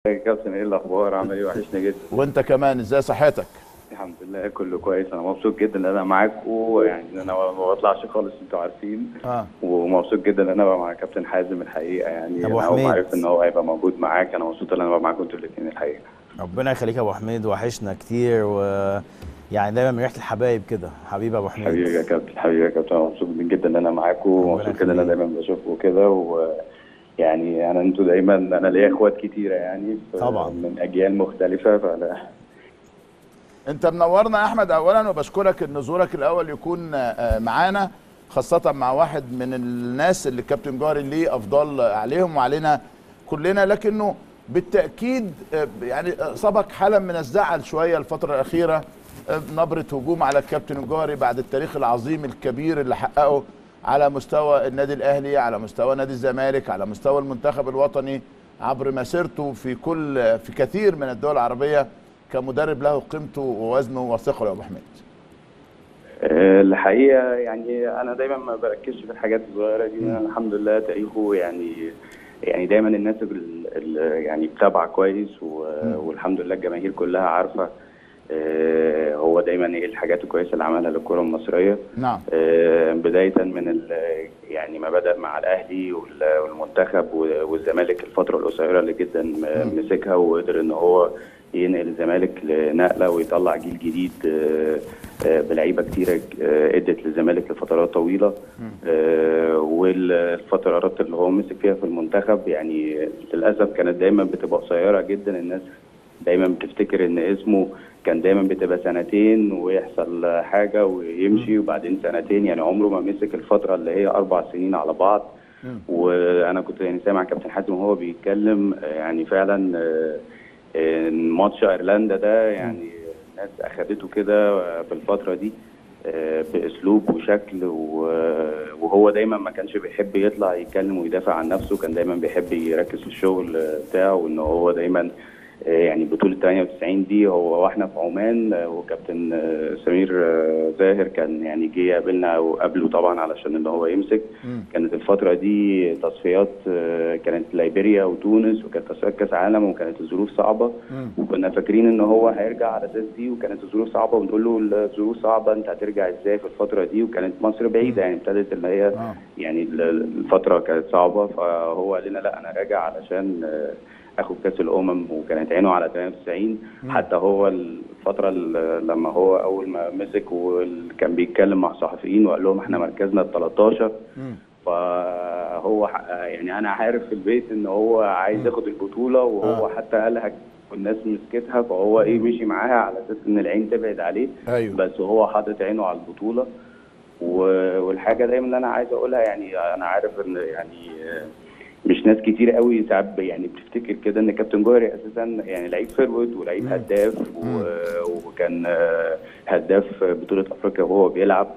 يا كابتن ايه الاخبار عامل ايه وحشني جدا وانت كمان ازاي صحتك الحمد لله كله كويس انا مبسوط جدا ان انا معاكم يعني انا ما بطلعش خالص انتوا عارفين اه ومبسوط جدا ان انا ابقى مع كابتن حازم الحقيقه يعني أبو انا اول ما حميد. عرفت ان هو هيبقى موجود معاك انا مبسوط ان انا ابقى معاكم انتوا الاثنين الحقيقه ربنا يخليك يا ابو حميد وحشنا كتير و يعني دايما من ريحه الحبايب كده حبيبي ابو حميد حبيبي يا كابتن حبيبي يا كابتن أنا مبسوط جدا ان انا معاكم ومبسوط كده ان انا يخليك. دايما بشوفكم كده و يعني انا انتوا دايما انا ليا اخوات كتيره يعني ف- طبعا. من اجيال مختلفه فانا انت منورنا يا احمد اولا وبشكرك ان زورك الاول يكون آه، معانا خاصة مع واحد من الناس اللي الكابتن جوهري ليه افضل عليهم وعلينا كلنا لكنه بالتاكيد آه، يعني سبق حاله من الزعل شويه الفتره الاخيره آه، نبره هجوم على الكابتن الجوهري بعد التاريخ العظيم الكبير اللي حققه على مستوى النادي الاهلي على مستوى نادي الزمالك على مستوى المنتخب الوطني عبر مسيرته في كل في كثير من الدول العربيه كمدرب له قيمته ووزنه وثقله يا ابو حميد آه، الحقيقه يعني انا دايما ما بركزش في الحاجات الصغيره دي أنا الحمد لله تاريخه يعني يعني دايما الناس ال- ال- يعني متابعه كويس و- والحمد لله الجماهير كلها عارفه آه، هو دايما ايه الحاجات الكويسه اللي عملها للكره المصريه نعم آه، بدايه من ال- يعني ما بدا مع الاهلي وال- والمنتخب و- والزمالك الفتره القصيره اللي جدا م- مسكها وقدر ان هو ينقل الزمالك لنقله ويطلع جيل جديد آه، آه، بلعيبه كتيره آه، ادت للزمالك لفترات طويله آه، والفترات اللي هو مسك فيها في المنتخب يعني للاسف كانت دايما بتبقى قصيره جدا الناس دايما بتفتكر ان اسمه كان دايما بتبقى سنتين ويحصل حاجه ويمشي وبعدين سنتين يعني عمره ما مسك الفتره اللي هي اربع سنين على بعض وانا كنت يعني سامع كابتن حازم وهو بيتكلم آه، يعني فعلا آه، آه، ماتش ايرلندا ده يعني الناس اخدته كده في الفتره دي آه، باسلوب وشكل و- وهو دايما ما كانش بيحب يطلع يتكلم ويدافع عن نفسه كان دايما بيحب يركز في الشغل بتاعه وان هو دايما آه، يعني بطولة 98 دي هو واحنا في عمان آه، وكابتن آه، سمير آه، زاهر كان يعني جه يقابلنا وقابله طبعا علشان ان هو يمسك كانت الفترة دي تصفيات آه، كانت ليبيريا وتونس وكانت تصفيات كاس عالم وكانت الظروف صعبة وكنا فاكرين ان هو هيرجع على اساس دي وكانت الظروف صعبة ونقول له الظروف صعبة انت هترجع ازاي في الفترة دي وكانت مصر بعيدة يعني ابتدت اللي هي آه. يعني ال- الفترة كانت صعبة فهو قال لنا لا انا راجع علشان آه، اخد كاس الامم وكانت عينه على 98 حتى هو الفتره ال- لما هو اول ما مسك وكان بيتكلم مع صحفيين وقال لهم احنا مركزنا ال 13 فهو ح- يعني انا عارف في البيت ان هو عايز ياخد البطوله وهو حتى قالها والناس مسكتها فهو ايه مشي معاها على اساس ان العين تبعد عليه أيوه. بس هو حاطط عينه على البطوله و- والحاجه دايما اللي انا عايز اقولها يعني انا عارف ان يعني آه، مش ناس كتير قوي ساعات يعني بتفتكر كده ان كابتن جوهري اساسا يعني لعيب فيرود ولعيب هداف و- وكان آه، هداف بطوله افريقيا وهو بيلعب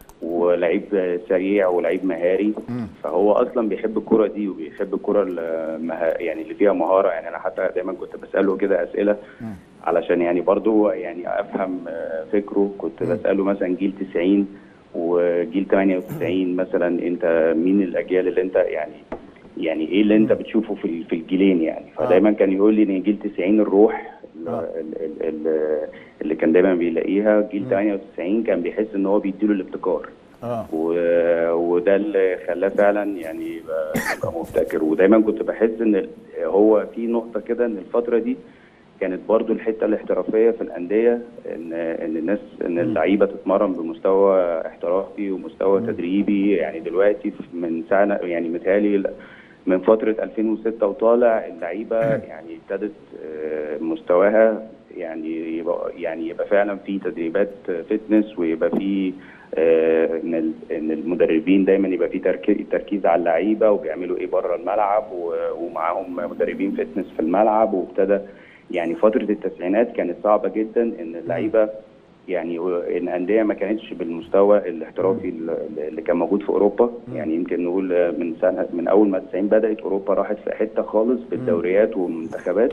ولعيب سريع ولعيب مهاري فهو اصلا بيحب الكره دي وبيحب الكره المها... يعني اللي فيها مهاره يعني انا حتى دايما كنت بساله كده اسئله علشان يعني برضو يعني افهم آه، فكره كنت بساله مثلا جيل 90 وجيل 98 مثلا انت مين الاجيال اللي انت يعني يعني ايه اللي انت بتشوفه في ال- في الجيلين يعني فدايما كان يقول لي ان جيل 90 الروح ال- ال- ال- اللي كان دايما بيلاقيها جيل 98 كان بيحس ان هو بيديله الابتكار اه و- وده اللي خلاه فعلا يعني يبقى يبقى مبتكر ودايما كنت بحس ان ال- هو في نقطه كده ان الفتره دي كانت برضو الحته الاحترافيه في الانديه ان ان الناس ان اللعيبه تتمرن بمستوى احترافي ومستوى تدريبي يعني دلوقتي في- من سنه يعني متهيألي من فتره 2006 وطالع اللعيبه يعني ابتدت آه، مستواها يعني يبقى يعني يبقى فعلا في تدريبات فتنس ويبقى في آه، ان ال- ان المدربين دايما يبقى في تركي- تركيز على اللعيبه وبيعملوا ايه بره الملعب و- ومعاهم مدربين فتنس في الملعب وابتدى يعني فتره التسعينات كانت صعبه جدا ان اللعيبه يعني الانديه ما كانتش بالمستوى الاحترافي اللي اللي كان موجود في اوروبا يعني يمكن نقول من سنه من اول ما 90 بدات اوروبا راحت في حته خالص في الدوريات والمنتخبات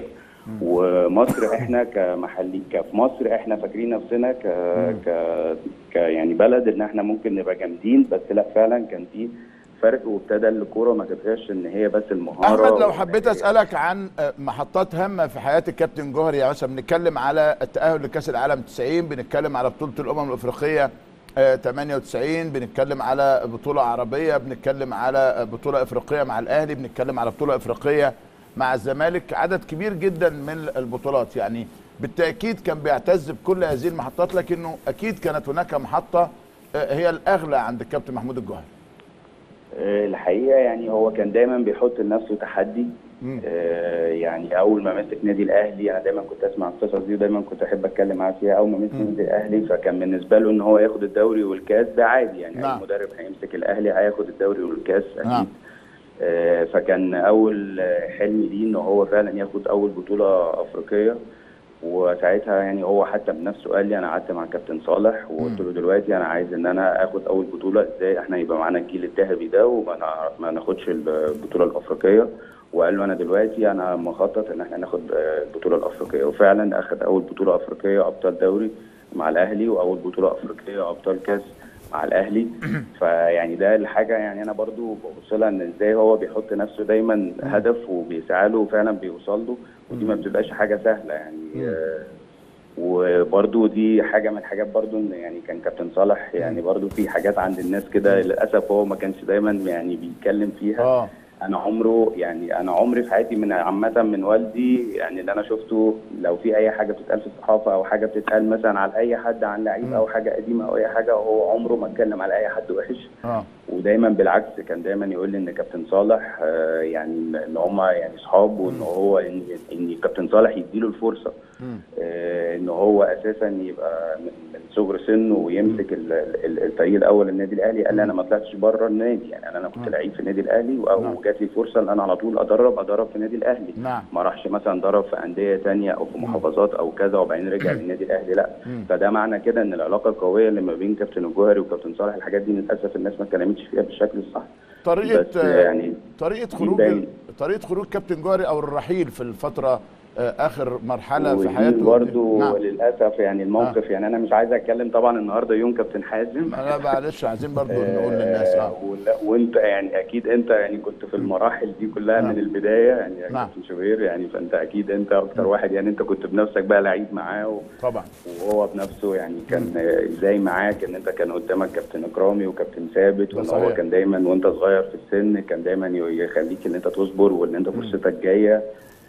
ومصر احنا كمحلي كفي مصر احنا فاكرين نفسنا ك ك ك يعني بلد ان احنا ممكن نبقى جامدين بس لا فعلا كان في فرق وابتدى الكوره ما تبقاش ان هي بس المهاره احمد لو حبيت اسالك عن آه، محطات هامه في حياه الكابتن جوهري يعني مثلا بنتكلم على التاهل لكاس العالم 90 بنتكلم على بطوله الامم الافريقيه آه، 98 بنتكلم على بطوله عربيه بنتكلم على آه، بطوله افريقيه مع الاهلي بنتكلم على بطوله افريقيه مع الزمالك عدد كبير جدا من البطولات يعني بالتاكيد كان بيعتز بكل هذه المحطات لكنه اكيد كانت هناك محطه آه، هي الاغلى عند الكابتن محمود الجوهري آه، الحقيقه يعني هو كان دايما بيحط لنفسه تحدي مم. آه، يعني اول ما مسك نادي الاهلي انا دايما كنت اسمع القصص دي ودايما كنت احب اتكلم معاه فيها اول ما مسك نادي الاهلي فكان بالنسبه له ان هو ياخد الدوري والكاس ده عادي يعني نعم. اي مدرب هيمسك الاهلي هياخد الدوري والكاس اكيد نعم. آه، فكان اول آه، حلم ليه ان هو فعلا ياخد اول بطوله افريقيه وساعتها يعني هو حتى بنفسه قال لي انا قعدت مع كابتن صالح وقلت له دلوقتي انا عايز ان انا اخد اول بطوله ازاي احنا يبقى معانا الجيل الذهبي ده وما نع- ما ناخدش البطوله الافريقيه وقال له انا دلوقتي انا مخطط ان احنا ناخد آه، البطوله الافريقيه وفعلا اخد اول بطوله افريقيه ابطال دوري مع الاهلي واول بطوله افريقيه ابطال كاس مع الاهلي فيعني ده الحاجه يعني انا برضو ببص لها ان ازاي هو بيحط نفسه دايما هدف وبيسعى له وفعلا بيوصل له ودي ما بتبقاش حاجه سهله يعني آه، وبرضو دي حاجه من الحاجات برضو ان يعني كان كابتن صالح يعني برضو في حاجات عند الناس كده للاسف هو ما كانش دايما يعني بيتكلم فيها اه انا عمره يعني انا عمري في حياتي من عامه من والدي يعني اللي انا شفته لو في اي حاجه بتتقال في الصحافه او حاجه بتتقال مثلا على اي حد عن لعيب او حاجه قديمه او اي حاجه هو عمره ما اتكلم على اي حد وحش اه ودايما بالعكس كان دايما يقول لي ان كابتن صالح آه، يعني ان هم يعني اصحاب وان هو ان ان كابتن صالح يديله الفرصه مم. آه، ان هو اساسا يبقى من من صغر سنه ويمسك ال- ال- الفريق الاول النادي الاهلي قال لي انا ما طلعتش بره النادي يعني انا كنت لعيب في النادي الاهلي نعم. وجات لي فرصه ان انا على طول ادرب ادرب في النادي الاهلي نعم. ما راحش مثلا درب في انديه تانية او في محافظات او كذا وبعدين رجع للنادي الاهلي لا مم. فده معنى كده ان العلاقه القويه اللي ما بين كابتن الجوهري وكابتن صالح الحاجات دي للاسف الناس ما اتكلمتش فيها بالشكل الصح بس طريقه آه، يعني طريقه خروج باين. طريقه خروج كابتن جوهري او الرحيل في الفتره آه، اخر مرحله في ودي حياته برضو نعم. للاسف يعني الموقف يعني انا مش عايز اتكلم طبعا النهارده يوم كابتن حازم لا معلش عايزين برضو نقول للناس آه، اه ولا- وانت يعني اكيد انت يعني كنت في المراحل دي كلها نعم. من البدايه يعني يا نعم. كابتن شوبير يعني فانت اكيد انت اكتر واحد يعني انت كنت بنفسك بقى لعيب معاه و- طبعا وهو بنفسه يعني كان آه، ازاي معاك ان انت كان قدامك كابتن اكرامي وكابتن ثابت ده وان صحيح. هو كان دايما وانت صغير في السن كان دايما يخليك ان انت تصبر وان انت فرصتك جايه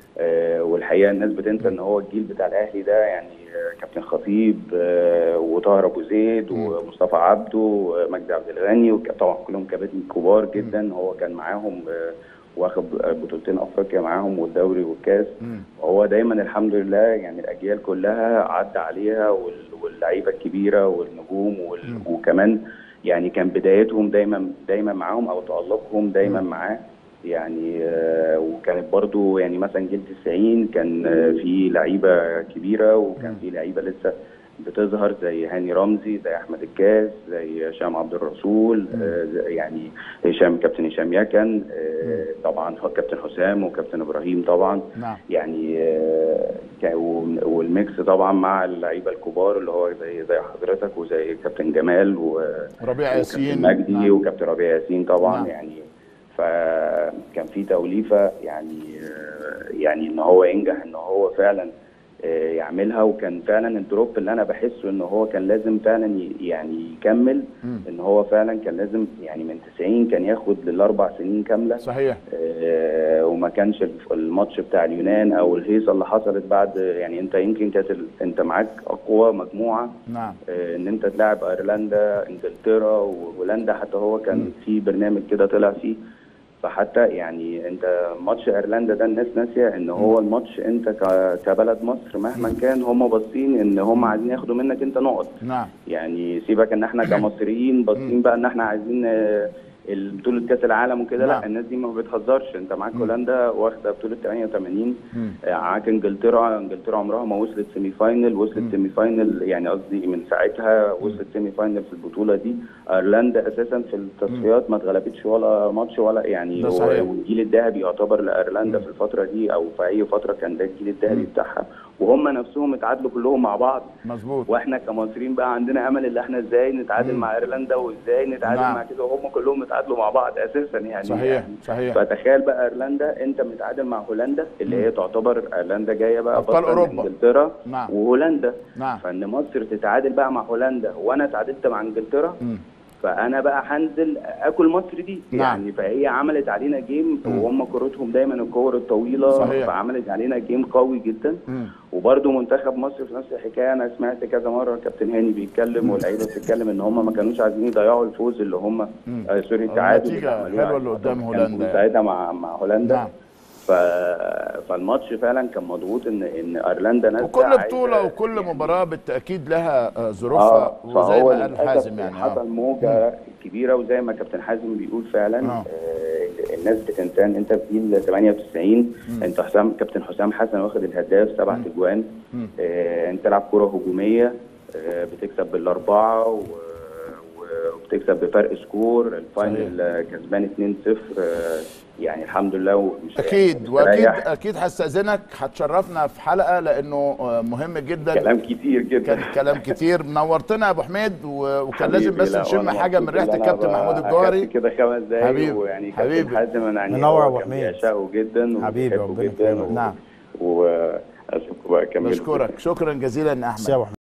آه، والحقيقه الناس بتنسى ان هو الجيل بتاع الاهلي ده يعني آه، كابتن خطيب آه، وطاهر ابو زيد ومصطفى عبده ومجدي عبد الغني وطبعا كلهم كباتن كبار جدا هو كان معاهم آه، واخد بطولتين افريقيا معاهم والدوري والكاس مم. وهو دايما الحمد لله يعني الاجيال كلها عدى عليها وال- واللعيبه الكبيره والنجوم وال- وكمان يعني كان بدايتهم دايما دايما معاهم او تالقهم دايما معاه يعني آه، وكانت برضو يعني مثلا جيل 90 كان آه، في لعيبه كبيره وكان في لعيبه لسه بتظهر زي هاني رمزي زي احمد الكاس زي هشام عبد الرسول آه، زي- يعني هشام كابتن هشام يكن آه، طبعا كابتن حسام وكابتن ابراهيم طبعا نعم يعني آه، كا- و- والميكس طبعا مع اللعيبه الكبار اللي هو زي زي حضرتك وزي كابتن جمال و ربيع ياسين وكابتن مجدي نعم. وكابتن ربيع ياسين طبعا نعم. يعني فكان في توليفه يعني آه، يعني ان هو ينجح ان هو فعلا آه، يعملها وكان فعلا الدروب اللي انا بحسه ان هو كان لازم فعلا ي- يعني يكمل مم. ان هو فعلا كان لازم يعني من 90 كان ياخد للاربع سنين كامله صحيح آه، وما كانش الف- الماتش بتاع اليونان او الهيصه اللي حصلت بعد يعني انت يمكن كانت ال- انت معاك اقوى مجموعه نعم آه، ان انت تلاعب ايرلندا انجلترا وهولندا حتى هو كان في برنامج كده طلع فيه فحتى يعني انت ماتش ايرلندا ده الناس ناسيه ان هو الماتش انت ك- كبلد مصر مهما كان هم باصين ان هم عايزين ياخدوا منك انت نقط نعم يعني سيبك ان احنا كمصريين باصين بقى ان احنا عايزين آه، بطولة كأس العالم وكده نعم. لا الناس دي ما بتهزرش انت معاك هولندا واخده بطولة 88 مم. آه، معاك انجلترا انجلترا عمرها ما وصلت سيمي فاينل وصلت سيمي فاينل يعني قصدي من ساعتها وصلت سيمي فاينل في البطولة دي ايرلندا اساسا في التصفيات ما اتغلبتش ولا ماتش ولا يعني ده صحيح. والجيل الذهبي يعتبر لايرلندا في الفترة دي او في اي فترة كان ده الجيل الذهبي بتاعها وهم نفسهم اتعادلوا كلهم مع بعض مظبوط واحنا كمصريين بقى عندنا امل ان احنا ازاي نتعادل مم. مع ايرلندا وازاي نتعادل نعم. مع كده وهم كلهم اتعادلوا مع بعض اساسا يعني صحيح يعني صحيح فتخيل بقى ايرلندا انت متعادل مع هولندا اللي مم. هي تعتبر ايرلندا جايه بقى أبطال بطلة أوروبا. انجلترا نعم وهولندا نعم فان مصر تتعادل بقى مع هولندا وانا اتعادلت مع انجلترا مم. فانا بقى هنزل اكل مصر دي نعم. يعني فهي عملت علينا جيم مم. وهم كورتهم دايما الكور الطويله صحيح. فعملت علينا جيم قوي جدا مم. وبرده منتخب مصر في نفس الحكايه انا سمعت كذا مره كابتن هاني بيتكلم واللعيبه بتتكلم ان هم ما كانوش عايزين يضيعوا الفوز اللي هم مم. آه سوري التعادل اللي النتيجة عملوه حلوة اللي على- قدام كان هولندا يعني. ساعتها مع مع هولندا نعم ف... فالماتش فعلا كان مضغوط ان ان ايرلندا نازله وكل عايزة- بطولة وكل مباراة بالتأكيد لها آه، اه ظروفها وزي فهو ما قال للأسف حازم يعني حصل آه. موجه كبيره وزي ما كابتن حازم بيقول فعلا آه. آه الناس بتنسى ان انت في جيل 98 انت حسام كابتن حسام حسن واخد الهداف سبع اجوان مم. آه انت تلعب كره هجوميه آه بتكسب بالاربعه و... و- وبتكسب بفرق سكور الفاينل آه، كسبان 2-0 آه يعني الحمد لله ومش أكيد يعني وأكيد مستريح. أكيد هستأذنك هتشرفنا في حلقة لأنه آه، مهم جدا كلام كتير جدا كان كلام كتير منورتنا يا ابو حميد و- وكان حبيبي، لازم بس لا، نشم وأنا حاجه من مبسوط ريحه إن أنا الكابتن بقى محمود أخدت الجوهري كده خمس دقايق حبيبي، ويعني حبيبي. كابتن حازم انا يعني منور يا هو أبو كان حميد. بيعشقه جدا حبيبي، وبيحبه ربنا جدا يكرمك. نعم. واشوفكم بقى كملوا بشكرك شكرا جزيلا يا احمد ميرسي يا ابو حميد